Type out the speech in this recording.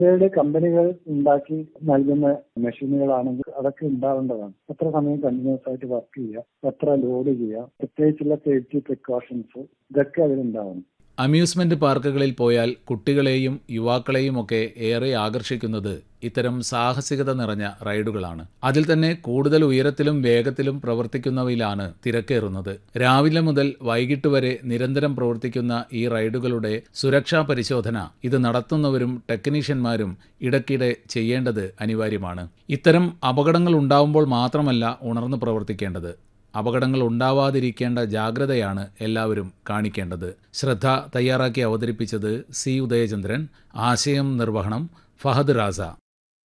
ഇവരുടെ കമ്പനികൾ ഉണ്ടാക്കി നൽകുന്ന മെഷീനുകളാണെങ്കിൽ അതൊക്കെ ഉണ്ടാവേണ്ടതാണ് എത്ര സമയം കണ്ടിന്യൂസ് ആയിട്ട് വർക്ക് ചെയ്യുക എത്ര ലോഡ് ചെയ്യുക പ്രത്യേകിച്ചുള്ള സേഫ്റ്റി പ്രിക്കോഷൻസ് ഇതൊക്കെ അതിലുണ്ടാവണം അമ്യൂസ്മെന്റ് പാർക്കുകളിൽ പോയാൽ കുട്ടികളെയും യുവാക്കളെയും ഒക്കെ ഏറെ ആകർഷിക്കുന്നത് ഇത്തരം സാഹസികത നിറഞ്ഞ റൈഡുകളാണ് അതിൽ തന്നെ കൂടുതൽ ഉയരത്തിലും വേഗത്തിലും പ്രവർത്തിക്കുന്നവയിലാണ് തിരക്കേറുന്നത് രാവിലെ മുതൽ വൈകിട്ട് വരെ നിരന്തരം പ്രവർത്തിക്കുന്ന ഈ റൈഡുകളുടെ സുരക്ഷാ പരിശോധന ഇത് നടത്തുന്നവരും ടെക്നീഷ്യന്മാരും ഇടയ്ക്കിടെ ചെയ്യേണ്ടത് അനിവാര്യമാണ് ഇത്തരം അപകടങ്ങൾ ഉണ്ടാവുമ്പോൾ മാത്രമല്ല ഉണർന്നു പ്രവർത്തിക്കേണ്ടത് അപകടങ്ങൾ ഉണ്ടാവാതിരിക്കേണ്ട ജാഗ്രതയാണ് എല്ലാവരും കാണിക്കേണ്ടത് ശ്രദ്ധ തയ്യാറാക്കി അവതരിപ്പിച്ചത് സി ഉദയചന്ദ്രൻ ആശയം നിർവഹണം ഫഹദ് റാസ